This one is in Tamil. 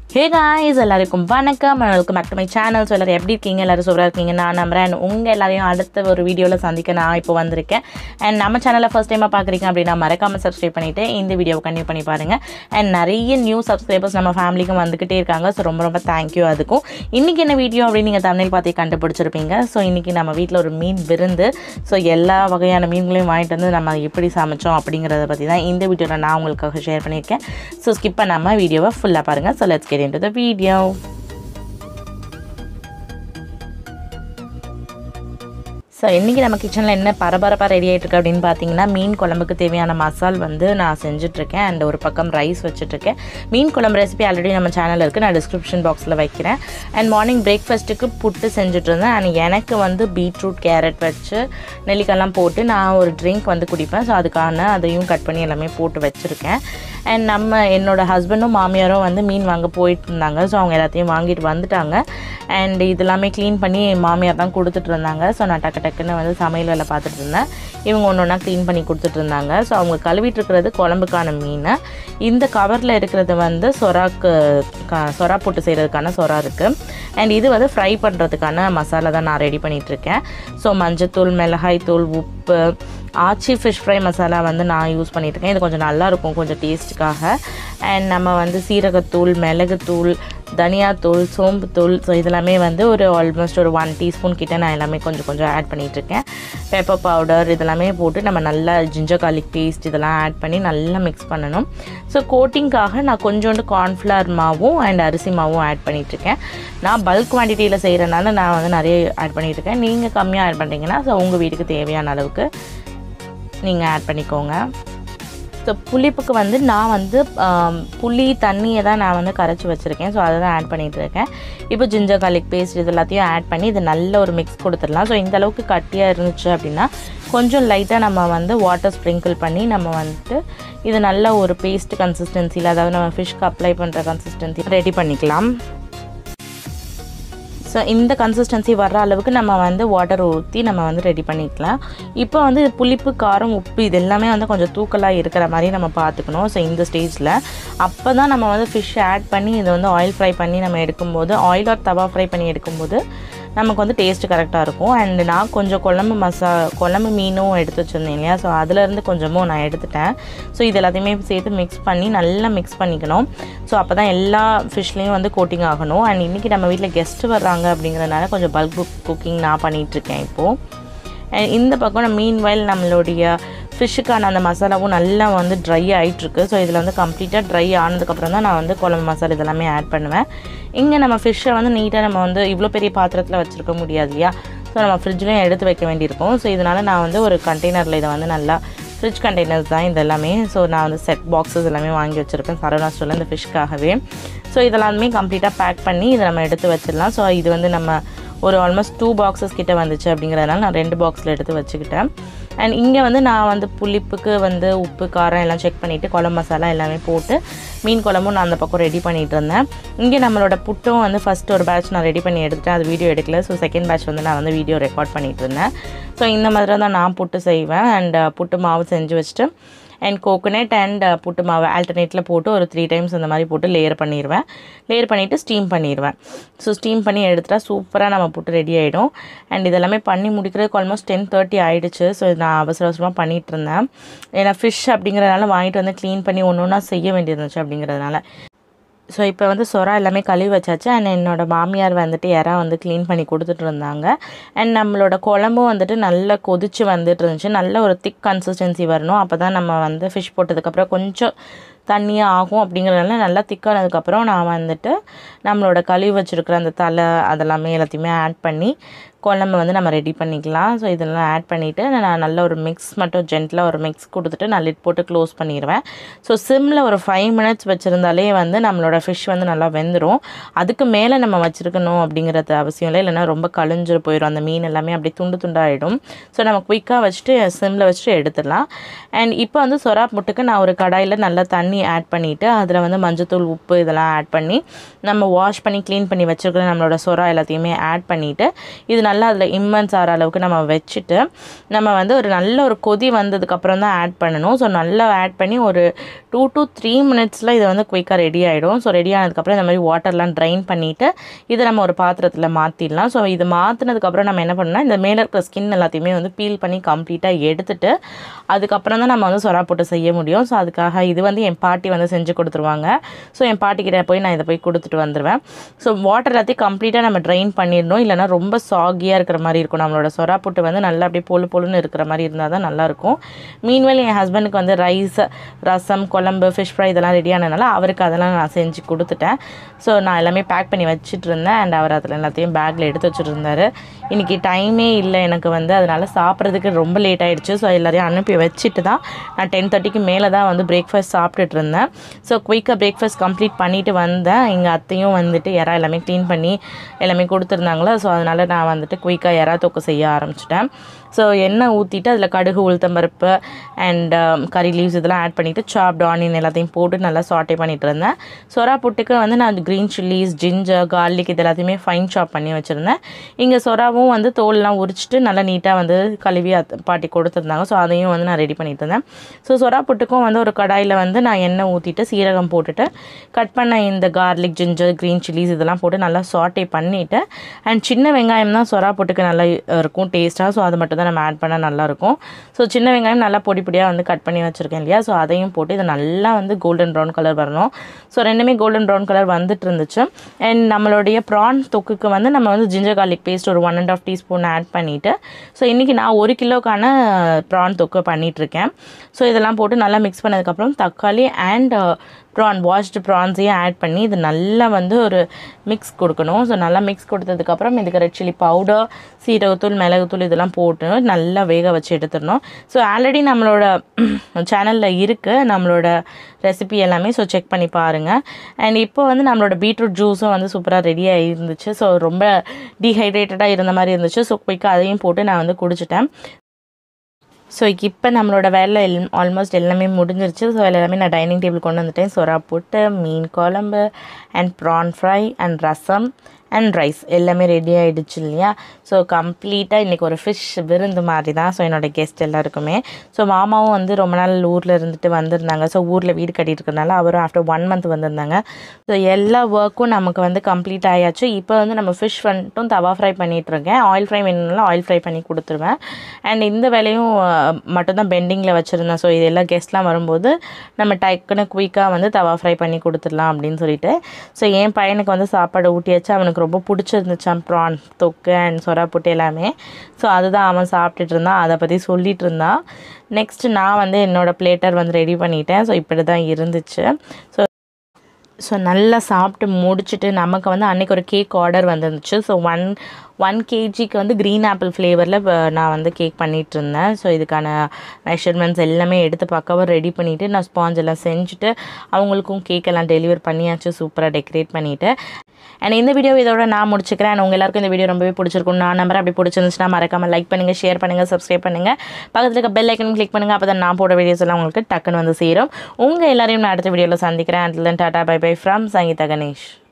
ஹே காய்ஸ் எல்லாருக்கும் வணக்கம் welcome back to my channel so எல்லாரும் எப்படி இருக்கீங்க எல்லாரும் சூப்பராக இருக்கீங்க நான் நம்புறேன் உங்கள் எல்லாரையும் அடுத்த ஒரு வீடியோவில் சந்திக்க நான் இப்போ வந்திருக்கேன் அண்ட் நம்ம சேனலை ஃபஸ்ட் டைமாக பார்க்குறீங்க அப்படின்னா மறக்காமல் சப்ஸ்கிரைப் பண்ணிவிட்டு இந்த வீடியோவை கண்டினியூ பண்ணி பாருங்கள் அண்ட் நிறைய நியூ சப்ஸ்கிரைபர்ஸ் நம்ம ஃபேமிலிக்கும் வந்துக்கிட்டே இருக்காங்க ஸோ ரொம்ப ரொம்ப தேங்க்யூ அதுக்கும் இன்றைக்கி என்ன வீடியோ அப்படின்னு நீங்கள் தமிழ் பார்த்து கண்டுபிடிச்சிருப்பீங்க ஸோ இன்றைக்கி நம்ம வீட்டில் ஒரு மீன் விருந்து ஸோ எல்லா வகையான மீன்களையும் வாங்கிட்டு வந்து நம்ம எப்படி சமைச்சோம் அப்படிங்கிறத பற்றி தான் இந்த வீடியோவில் நான் உங்களுக்காக ஷேர் பண்ணியிருக்கேன் ஸோ ஸ்கிப் பண்ணாமல் வீடியோவை ஃபுல்லாக பாருங்கள் so let's get into the video so இன்றைக்கி நம்ம கிச்சனில் என்ன பரபரப்பாக ரெடி ஆகிட்டுருக்கு அப்படின்னு பார்த்தீங்கன்னா மீன் குழம்புக்கு தேவையான மசால் வந்து நான் செஞ்சுட்ருக்கேன் அண்ட் ஒரு பக்கம் ரைஸ் வச்சுட்ருக்கேன் மீன் குழம்பு ரெசிபி ஆல்ரெடி நம்ம சேனலில் இருக்குது நான் டிஸ்கிரிப்ஷன் பாக்ஸில் வைக்கிறேன் அண்ட் மார்னிங் பிரேக்ஃபாஸ்ட்டுக்கு புட்டு செஞ்சுட்டு இருந்தேன் அண்ட் எனக்கு வந்து பீட்ரூட் கேரட் வச்சு நெல்லிக்காய்லாம் போட்டு நான் ஒரு ட்ரிங்க் வந்து குடிப்பேன் ஸோ அதுக்கான அதையும் கட் பண்ணி எல்லாமே போட்டு வச்சுருக்கேன் அண்ட் நம்ம என்னோடய ஹஸ்பண்டும் மாமியாரும் வந்து மீன் வாங்க போயிட்டு இருந்தாங்க ஸோ அவங்க எல்லாத்தையும் வாங்கிட்டு வந்துட்டாங்க அண்ட் இதெல்லாமே க்ளீன் பண்ணி மாமியார் தான் கொடுத்துட்டு இருந்தாங்க ஸோ நான் டக்கு டக்குன்னு வந்து சமையல் வேலை பார்த்துட்டு இருந்தேன் இவங்க ஒன்று ஒன்றா க்ளீன் பண்ணி கொடுத்துட்டு இருந்தாங்க ஸோ அவங்க கழுவிட்டு இருக்கிறது குழம்புக்கான மீன் இந்த கவரில் இருக்கிறது வந்து சொராக்கு க சொரா போட்டு செய்கிறதுக்கான சொரா இருக்குது அண்ட் இது வந்து ஃப்ரை பண்ணுறதுக்கான மசாலா தான் நான் ரெடி பண்ணிகிட்ருக்கேன் ஸோ மஞ்சத்தூள் மிளகாய் தூள் உப்பு ஆச்சி ஃபிஷ் ஃப்ரை மசாலா வந்து நான் யூஸ் பண்ணிகிட்ருக்கேன் இது கொஞ்சம் நல்லாயிருக்கும் கொஞ்சம் டேஸ்ட்டுக்காக அண்ட் நம்ம வந்து சீரகத்தூள் மிளகுத்தூள் தனியாத்தூள் சோம்புத்தூள் ஸோ இதெல்லாமே வந்து ஒரு ஆல்மோஸ்ட் ஒரு ஒன் டீஸ்பூன் கிட்ட நான் எல்லாமே கொஞ்சம் கொஞ்சம் ஆட் பண்ணிகிட்ருக்கேன் பெப்பர் பவுடர் இதெல்லாமே போட்டு நம்ம நல்லா ஜிஞ்சர் garlic பேஸ்ட் இதெல்லாம் ஆட் பண்ணி நல்லா மிக்ஸ் பண்ணணும் ஸோ கோட்டிங்காக நான் கொஞ்சோண்டு கார்ன்ஃப்ளவர் மாவும் அண்ட் அரிசி மாவும் ஆட் பண்ணிகிட்ருக்கேன் நான் பல்க் குவான்டிட்டியில் செய்கிறனால நான் வந்து நிறைய ஆட் பண்ணிகிட்ருக்கேன் நீங்கள் கம்மியாக ஆட் பண்ணுறீங்கன்னா ஸோ உங்கள் வீட்டுக்கு தேவையான அளவுக்கு நீங்கள் ஆட் பண்ணிக்கோங்க ஸோ புளிப்புக்கு வந்து நான் வந்து ஆம், புளி தண்ணியை தான் நான் வந்து கரைச்சி வச்சுருக்கேன் ஸோ அதை தான் ஆட் பண்ணிகிட்டு இருக்கேன் இப்போ ஜிஞ்சர் garlic பேஸ்ட் இது எல்லாத்தையும் ஆட் பண்ணி இது நல்ல ஒரு மிக்ஸ் கொடுத்துடலாம் ஸோ இந்த அளவுக்கு கட்டியாக இருந்துச்சு அப்படின்னா கொஞ்சம் லைட்டாக நம்ம வந்து வாட்டர் ஸ்ப்ரிங்கிள் பண்ணி நம்ம வந்துட்டு இது நல்ல ஒரு பேஸ்ட் கன்சிஸ்டன்சியில் அதாவது நம்ம ஃபிஷ்க்கு அப்ளை பண்ணுற கன்சிஸ்டன்சி ரெடி பண்ணிக்கலாம் ஸோ இந்த கன்சிஸ்டன்சி வர்ற அளவுக்கு நம்ம வந்து வாட்டர் ஊற்றி நம்ம வந்து ரெடி பண்ணிக்கலாம் இப்போ வந்து புளிப்பு காரம் உப்பு இது எல்லாமே வந்து கொஞ்சம் தூக்கலாக இருக்கிற மாதிரி நம்ம பார்த்துக்கணும் ஸோ இந்த ஸ்டேஜில் அப்போ தான் நம்ம வந்து ஃபிஷ் ஆட் பண்ணி இதை வந்து ஆயில் ஃப்ரை பண்ணி நம்ம எடுக்கும்போது ஆயில் ஆர் தவா ஃப்ரை பண்ணி எடுக்கும்போது நமக்கு வந்து டேஸ்ட்டு கரெக்டாக இருக்கும் அண்ட் நான் கொஞ்சம் குழம்பு மசா குழம்பு மீனும் எடுத்து வச்சுருந்தேன் இல்லையா ஸோ அதுலேருந்து கொஞ்சமும் நான் எடுத்துட்டேன் ஸோ இது எல்லாத்தையுமே சேர்த்து மிக்ஸ் பண்ணி நல்லா மிக்ஸ் பண்ணிக்கணும் ஸோ அப்போ தான் எல்லா ஃபிஷ்லேயும் வந்து கோட்டிங் ஆகணும் அண்ட் இன்றைக்கி நம்ம வீட்டில் கெஸ்ட்டு வர்றாங்க அப்படிங்கிறதுனால கொஞ்சம் பல்க் குக்கிங் நான் பண்ணிகிட்ருக்கேன் இப்போது அண்ட் இந்த பக்கம் நம்ம மீன் வயல் நம்மளுடைய ஃபிஷ்ஷுக்கான அந்த மசாலாவும் நல்லா வந்து ட்ரை ஆகிட்டுருக்கு ஸோ இதில் வந்து கம்ப்ளீட்டாக ட்ரை ஆனதுக்கப்புறம் தான் நான் வந்து குழம்பு மசாலா இதெல்லாமே ஆட் பண்ணுவேன் இங்கே நம்ம ஃபிஷ்ஷை வந்து நீட்டாக நம்ம வந்து இவ்வளோ பெரிய பாத்திரத்தில் வச்சுருக்க முடியாது இல்லையா ஸோ நம்ம ஃப்ரிட்ஜ்லேயும் எடுத்து வைக்க வேண்டியிருக்கும் ஸோ இதனால் நான் வந்து ஒரு கண்டெய்னரில் இதை வந்து நல்லா ஃப்ரிட்ஜ் கண்டெய்னர்ஸ் தான் இது எல்லாமே ஸோ நான் வந்து செட் பாக்ஸஸ் எல்லாமே வாங்கி வச்சுருப்பேன் சரவணா ஸ்டோரில் இந்த ஃபிஷ்க்காகவே ஸோ இதெல்லாமே கம்ப்ளீட்டாக பேக் பண்ணி இதை நம்ம எடுத்து வச்சிடலாம் ஸோ இது வந்து நம்ம ஒரு ஆல்மோஸ்ட் டூ பாக்ஸஸ் கிட்ட வந்துச்சு அப்படிங்கிறதுனால நான் ரெண்டு பாக்ஸில் எடுத்து வச்சுக்கிட்டேன் அண்ட் இங்கே வந்து நான் வந்து புளிப்புக்கு வந்து உப்பு காரம் எல்லாம் செக் பண்ணிவிட்டு குழம்பு மசாலா எல்லாமே போட்டு மீன் குழம்பும் நான் அந்த பக்கம் ரெடி பண்ணிகிட்டு இருந்தேன் இங்கே நம்மளோட புட்டும் வந்து ஃபஸ்ட் ஒரு பேட்ச் நான் ரெடி பண்ணி எடுத்துட்டேன் அது வீடியோ எடுக்கல ஸோ செகண்ட் பேட்ச் வந்து நான் வந்து வீடியோ ரெக்கார்ட் பண்ணிகிட்டு இருந்தேன் ஸோ இந்த மாதிரி தான் நான் புட்டு செய்வேன் அண்ட் புட்டு மாவு செஞ்சு வச்சுட்டு அண்ட் கோகோனட் அண்ட் புட்டு மாவு ஆல்டர்னேட்டில் போட்டு ஒரு த்ரீ டைம்ஸ் அந்த மாதிரி போட்டு லேயர் பண்ணிடுவேன் லேயர் பண்ணிவிட்டு ஸ்டீம் பண்ணிடுவேன் ஸோ ஸ்டீம் பண்ணி எடுத்துட்டா சூப்பராக நம்ம புட்டு ரெடி ஆகிடும் அண்ட் இதெல்லாமே பண்ணி முடிக்கிறதுக்கு ஆல்மோஸ்ட் டென் தேர்ட்டி ஆகிடுச்சு ஸோ நான் அவசர அவசரமாக பண்ணிகிட்டு இருந்தேன் ஏன்னா ஃபிஷ் அப்படிங்கிறதுனால வாங்கிட்டு வந்து க்ளீன் பண்ணி ஒன்று ஒன்றா செய்ய வேண்டியிருந்துச்சு அப்படிங்கிறதுனால ஸோ இப்போ வந்து சொரா எல்லாமே கழுவி வச்சாச்சு அண்ட் என்னோடய மாமியார் வந்துட்டு யாரா வந்து க்ளீன் பண்ணி கொடுத்துட்டு இருந்தாங்க அண்ட் நம்மளோட குழம்பும் வந்துட்டு நல்லா கொதிச்சு வந்துட்டு இருந்துச்சு நல்ல ஒரு திக் கன்சிஸ்டன்சி வரணும் அப்போ தான் நம்ம வந்து ஃபிஷ் போட்டதுக்கப்புறம் கொஞ்சம் தண்ணியாக ஆகும் அப்படிங்கிறதுனால நல்லா திக்கானதுக்கப்புறம் நான் வந்துட்டு நம்மளோட கழுவி வச்சுருக்கிற அந்த தலை அதெல்லாமே எல்லாத்தையுமே ஆட் பண்ணி குழம்பு வந்து நம்ம ரெடி பண்ணிக்கலாம் ஸோ இதெல்லாம் ஆட் பண்ணிவிட்டு நான் நல்ல ஒரு மிக்ஸ் மட்டும் ஜென்டிலாக ஒரு மிக்ஸ் கொடுத்துட்டு நான் லிட் போட்டு க்ளோஸ் பண்ணிடுவேன் ஸோ சிம்மில் ஒரு ஃபைவ் மினிட்ஸ் வச்சுருந்தாலே வந்து நம்மளோட ஃபிஷ் வந்து நல்லா வெந்துடும் அதுக்கு மேலே நம்ம வச்சுருக்கணும் அப்படிங்கிறது அவசியம் இல்லை இல்லைன்னா ரொம்ப கழிஞ்சு போயிடும் அந்த மீன் எல்லாமே அப்படியே துண்டு துண்டாகிடும் ஸோ நம்ம குயிக்காக வச்சுட்டு சிம்மில் வச்சுட்டு எடுத்துடலாம் அண்ட் இப்போ வந்து சொரா முட்டுக்கு நான் ஒரு கடாயில் நல்லா தண்ணி ஆட் பண்ணிவிட்டு அதில் வந்து மஞ்சத்தூள் உப்பு இதெல்லாம் ஆட் பண்ணி நம்ம வாஷ் பண்ணி க்ளீன் பண்ணி வச்சுருக்கிற நம்மளோட சொரா எல்லாத்தையுமே ஆட் பண்ணிவிட்டு இது நல்லா அதில் இம்மன்ஸ் ஆகிற அளவுக்கு நம்ம வச்சுட்டு நம்ம வந்து ஒரு நல்ல ஒரு கொதி வந்ததுக்கப்புறம் தான் ஆட் பண்ணணும் ஸோ நல்லா ஆட் பண்ணி ஒரு டூ டு த்ரீ மினிட்ஸில் இது வந்து குயிக்காக ரெடி ஆகிடும் ஸோ ரெடி ஆனதுக்கப்புறம் இந்த மாதிரி வாட்டர்லாம் ட்ரைன் பண்ணிவிட்டு இதை நம்ம ஒரு பாத்திரத்தில் மாற்றிடலாம் ஸோ இது மாற்றினதுக்கப்புறம் நம்ம என்ன பண்ணோம்னா இந்த மேலே இருக்கிற ஸ்கின் எல்லாத்தையுமே வந்து பீல் பண்ணி கம்ப்ளீட்டாக எடுத்துட்டு அதுக்கப்புறம் தான் நம்ம வந்து சொரா போட்டு செய்ய முடியும் ஸோ அதுக்காக இது வந்து என் பாட்டி வந்து செஞ்சு கொடுத்துருவாங்க ஸோ என் பாட்டிக்கிட்ட போய் நான் இதை போய் கொடுத்துட்டு வந்துடுவேன் ஸோ வாட்டர் எல்லாத்தையும் கம்ப்ளீட்டாக நம்ம ட்ரைன் பண்ணிடணும் இல்லைனா ரொம்ப சாகியாக இருக்கிற மாதிரி இருக்கும் நம்மளோட சொரா புட்டு வந்து நல்லா அப்படியே பொழு பொழுன்னு இருக்கிற மாதிரி இருந்தால் தான் நல்லாயிருக்கும் மீன்வேல் என் ஹஸ்பண்டுக்கு வந்து ரைஸ் ரசம் குழம்பு ஃபிஷ் ஃப்ரை இதெல்லாம் ரெடி ஆனதுனால அவருக்கு அதெல்லாம் நான் செஞ்சு கொடுத்துட்டேன் ஸோ நான் எல்லாமே பேக் பண்ணி வச்சுட்டு இருந்தேன் அண்ட் அவர் அதில் எல்லாத்தையும் பேக்கில் எடுத்து வச்சுட்டு இருந்தார் இன்றைக்கி டைமே இல்லை எனக்கு வந்து அதனால் சாப்பிட்றதுக்கு ரொம்ப லேட் ஆகிடுச்சு ஸோ எல்லாரையும் அனுப்பி வச்சுட்டு தான் நான் டென் தேர்ட்டிக்கு மேலே தான் வந்து பிரேக்ஃபாஸ்ட் சாப்பிட்டுட்டு இருந்தேன் ஸோ குயிக்காக பிரேக்ஃபாஸ்ட் கம்ப்ளீட் பண்ணிவிட்டு வந்தேன் எங்கள் அத்தையும் வந்துட்டு இறா எல்லாமே க்ளீன் பண்ணி எல்லாமே கொடுத்துருந்தாங்களா ஸோ அதனால் நான் வந்துட்டு குயிக்காக இறா தொக்கு செய்ய ஆரம்பிச்சிட்டேன் ஸோ எண்ணெய் ஊற்றிட்டு அதில் கடுகு உளுத்தம்பருப்பு அண்ட் கறி லீவ்ஸ் இதெல்லாம் ஆட் பண்ணிவிட்டு சாப்ட் ஆனியன் எல்லாத்தையும் போட்டு நல்லா சாட்டே பண்ணிட்டு இருந்தேன் சொரா புட்டுக்கு வந்து நான் க்ரீன் சில்லிஸ் ஜிஞ்சர் கார்லிக் இது எல்லாத்தையுமே ஃபைன் சாப் பண்ணி வச்சுருந்தேன் இங்கே சொராவும் வந்து தோல்லாம் உரிச்சிட்டு நல்லா நீட்டாக வந்து கழுவி அத் பாட்டி கொடுத்துருந்தாங்க ஸோ அதையும் வந்து நான் ரெடி பண்ணிட்டு இருந்தேன் ஸோ சொரா புட்டுக்கும் வந்து ஒரு கடாயில் வந்து நான் எண்ணெய் ஊற்றிட்டு சீரகம் போட்டுட்டு கட் பண்ண இந்த கார்லிக் ஜிஞ்சர் க்ரீன் சில்லிஸ் இதெல்லாம் போட்டு நல்லா சாட்டே பண்ணிவிட்டு அண்ட் சின்ன வெங்காயம் தான் சொரா புட்டுக்கு நல்லா இருக்கும் டேஸ்ட்டாக ஸோ அது மட்டும் தான் நம்ம ஆட் பண்ணால் நல்லாயிருக்கும் ஸோ சின்ன வெங்காயம் நல்லா பொடி பொடியாக வந்து கட் பண்ணி வச்சுருக்கேன் இல்லையா ஸோ அதையும் போட்டு இது நல்லா வந்து கோல்டன் ப்ரௌன் கலர் வரணும் ஸோ ரெண்டுமே கோல்டன் ப்ரௌன் கலர் வந்துட்டு இருந்துச்சு அண்ட் நம்மளுடைய ப்ரான் தொக்குக்கு வந்து நம்ம வந்து ஜிஞ்சர் கார்லிக் பேஸ்ட் ஒரு one and half teaspoon add பண்ணிவிட்டு ஸோ இன்றைக்கி நான் ஒரு கிலோக்கான ப்ரான் தொக்கு பண்ணிகிட்ருக்கேன் ஸோ இதெல்லாம் போட்டு நல்லா மிக்ஸ் பண்ணதுக்கப்புறம் தக்காளி அண்ட் ப்ரான் வாஷ்டு ப்ரான்ஸையும் ஆட் பண்ணி இது நல்லா வந்து ஒரு மிக்ஸ் கொடுக்கணும் ஸோ நல்லா மிக்ஸ் கொடுத்ததுக்கப்புறம் இதுக்கு ரெட் சில்லி பவுடர் சீரகத்தூள் மிளகுத்தூள் இதெல்லாம் போட்டு நல்லா வேக வச்சு எடுத்துடணும் ஸோ ஆல்ரெடி நம்மளோட சேனலில் இருக்குது நம்மளோட ரெசிபி எல்லாமே ஸோ செக் பண்ணி பாருங்கள் அண்ட் இப்போ வந்து நம்மளோட பீட்ரூட் ஜூஸும் வந்து சூப்பராக ரெடியாக இருந்துச்சு ஸோ ரொம்ப டீஹைட்ரேட்டடாக இருந்த மாதிரி இருந்துச்சு ஸோ குயிக்காக அதையும் போட்டு நான் வந்து குடிச்சிட்டேன் ஸோ இப்போ நம்மளோட வேலை எல் ஆல்மோஸ்ட் எல்லாமே முடிஞ்சிருச்சு ஸோ எல்லாமே நான் டைனிங் டேபிள் கொண்டு வந்துட்டேன் சொரா புட்டு மீன் குழம்பு அண்ட் ப்ரான் ஃப்ரை அண்ட் ரசம் அண்ட் ரைஸ் எல்லாமே ரெடி ஆகிடுச்சு இல்லையா ஸோ கம்ப்ளீட்டாக இன்றைக்கி ஒரு ஃபிஷ் விருந்து மாதிரி தான் ஸோ என்னோடய கெஸ்ட் எல்லாருக்குமே ஸோ மாமாவும் வந்து ரொம்ப நாள் ஊரில் இருந்துட்டு வந்திருந்தாங்க ஸோ ஊரில் வீடு கட்டிட்டு இருக்கறனால அவரும் ஆஃப்டர் ஒன் மந்த் வந்திருந்தாங்க ஸோ எல்லா ஒர்க்கும் நமக்கு வந்து கம்ப்ளீட் ஆயாச்சு இப்போ வந்து நம்ம ஃபிஷ் வந்துட்டும் தவா ஃப்ரை பண்ணிகிட்ருக்கேன் ஆயில் ஃப்ரை வேணும்னாலும் ஆயில் ஃப்ரை பண்ணி கொடுத்துருவேன் அண்ட் இந்த வேலையும் அஹ், மட்டும்தான் பெண்டிங்கில் வச்சுருந்தேன் ஸோ இது எல்லாம் கெஸ்ட்லாம் வரும்போது நம்ம டக்குன்னு குயிக்காக வந்து தவா ஃப்ரை பண்ணி கொடுத்துடலாம் அப்படின்னு சொல்லிட்டு ஸோ என் பையனுக்கு வந்து சாப்பாடு ஊட்டியாச்சு அவனுக்கு ரொம்ப பிடிச்சிருந்துச்சான் ப்ரான் தொக்கு அண்ட் சொரா புட்டு எல்லாமே ஸோ அதுதான் அவன் சாப்பிட்டுட்டு இருந்தான் அதை பற்றி சொல்லிட்டு இருந்தான் நெக்ஸ்ட் நான் வந்து என்னோடய பிளேட்டர் வந்து ரெடி பண்ணிட்டேன் ஸோ இப்படி தான் இருந்துச்சு ஸோ ஸோ நல்லா சாப்பிட்டு முடிச்சுட்டு நமக்கு வந்து அன்றைக்கி ஒரு கேக் ஆர்டர் வந்துருந்துச்சு ஸோ ஒன் ஒன் கேஜிக்கு வந்து க்ரீன் ஆப்பிள் ஃப்ளேவரில் நான் வந்து கேக் பண்ணிகிட்டு இருந்தேன் ஸோ இதுக்கான மெஷர்மெண்ட்ஸ் எல்லாமே எடுத்து பக்காவாக ரெடி பண்ணிவிட்டு நான் ஸ்பாஞ்ச் எல்லாம் செஞ்சுட்டு அவங்களுக்கும் கேக் எல்லாம் டெலிவர் பண்ணியாச்சு சூப்பராக டெக்கரேட் பண்ணிவிட்டு அண்ட் இந்த வீடியோ இதோட நான் முடிச்சுக்கிறேன் and உங்க எல்லாருக்கும் இந்த வீடியோ ரொம்பவே பிடிச்சிருக்கும் நான் நம்பர் அப்படி பிடிச்சிருந்துச்சுன்னா மறக்காமல் லைக் பண்ணுங்கள் ஷேர் பண்ணுங்கள் சப்ஸ்கிரைப் பண்ணுங்கள் பக்கத்தில் இருக்க பெல் ஐக்கன் கிளிக் பண்ணுங்கள் அப்போ தான் நான் போட வீடியோஸ் எல்லாம் உங்களுக்கு டக்குன்னு வந்து சேரும் உங்கள் எல்லாரையும் நான் அடுத்த வீடியோவில் சந்திக்கிறேன் and tata bye bye from Sangeetha Ganesh